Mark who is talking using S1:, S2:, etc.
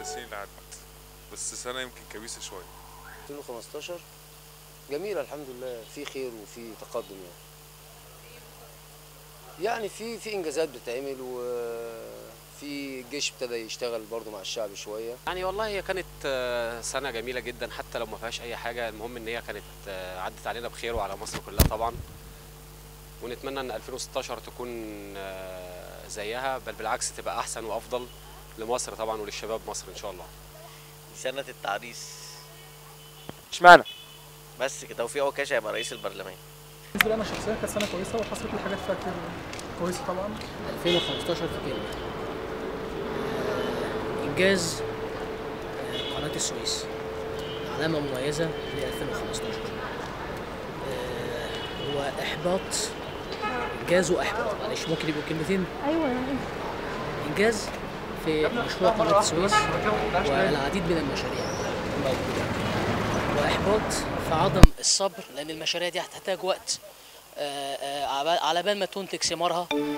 S1: السنين اللي عدت بس سنه يمكن كبيسه شويه
S2: 2015 جميلة الحمد لله في خير وفي تقدم يعني يعني في في انجازات بتتعمل وفي الجيش ابتدى يشتغل برضو مع الشعب شويه
S3: يعني والله هي كانت آه، سنة جميلة جدا حتى لو ما فيهاش أي حاجة المهم إن هي كانت آه، عدت علينا بخير وعلى مصر كلها طبعا ونتمنى إن 2016 تكون آه، زيها بل بالعكس تبقى أحسن وأفضل لمصر طبعا وللشباب مصر إن شاء الله
S4: سنة التعريس
S5: اشمعنى؟
S4: بس كده وفي عكاشة هيبقى رئيس البرلمان
S6: بالنسبه لي انا شخصيا كانت سنه كويسه وحصلت لي حاجات فيها كتير كويسه طبعا
S7: 2015 في كلمة إنجاز آه، قناة السويس علامة مميزة ل 2015 آه، هو إحباط إنجاز وإحباط معلش ممكن يبقوا كلمتين
S8: ايوه يعني
S7: إنجاز في مشروع قناة السويس والعديد من المشاريع موجودة وإحباط في عدم الصبر لأن المشاريع دي هتحتاج وقت آه، آه، عبال- على بال ما تنتج ثمارها